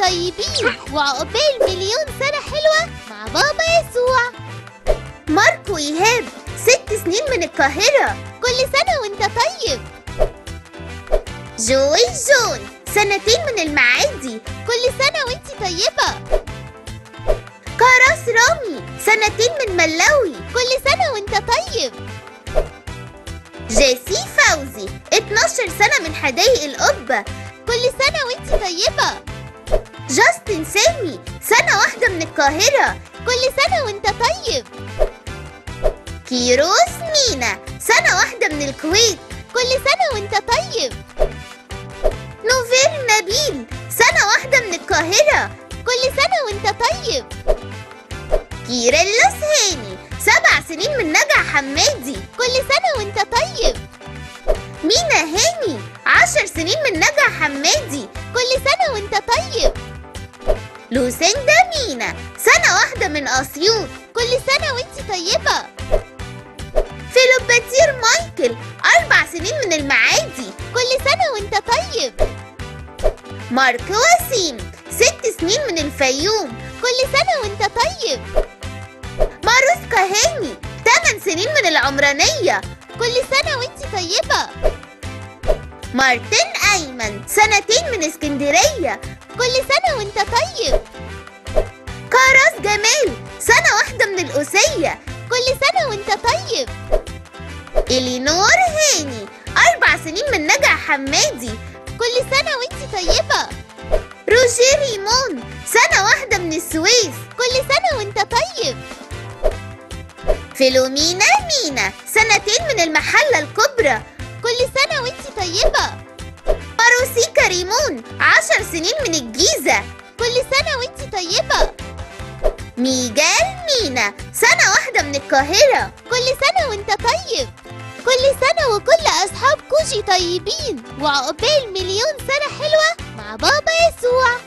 طيبين وعقبال مليون سنة حلوة مع بابا يسوع ماركو إيهاب ست سنين من القاهرة كل سنة وانت طيب جوي جون سنتين من المعادي كل سنة وانت طيبة كراس رامي سنتين من ملاوي كل سنة وانت طيب جيسي فوزي 12 سنة من حدائق القبة كل سنة وانت طيبة جاستن سامي سنة واحدة من القاهرة كل سنة وانت طيب كيروس مينا سنة واحدة من الكويت كل سنة وانت طيب نوفير نبيل سنة واحدة من القاهرة كل سنة وانت طيب كيريلاس هاني سبع سنين من نجع حمادي كل سنة وانت طيب مينا هاني عشر سنين من نجع حمادي كل سنة وانت طيب لوسيندا مينا سنة واحدة من أسيوط كل سنة وانت طيبة فيلوباتير مايكل أربع سنين من المعادي كل سنة وانت طيب مارك وسيم ست سنين من الفيوم كل سنة وانت طيب ماروس كهاني تمن سنين من العمرانية كل سنة وانت طيبة مارتن أيمن سنتين من اسكندرية كل سنة وانت طيب كاراس جمال سنة واحدة من القوسية كل سنة وانت طيب إلينور هاني أربع سنين من نجع حمادي كل سنة وانت طيبة روجيه ريمون سنة واحدة من السويس كل سنة وانت طيب فيلومينا مينا سنتين من المحلة الكبرى كل سنة وانت طيبة ماروسيكا ريمون عشر سنين من الجيزة كل سنة وانت طيبة ميجال مينا سنة واحدة من القاهرة كل سنة وانت طيب كل سنة وكل أصحاب كوجي طيبين وعقبال مليون سنة حلوة مع بابا يسوع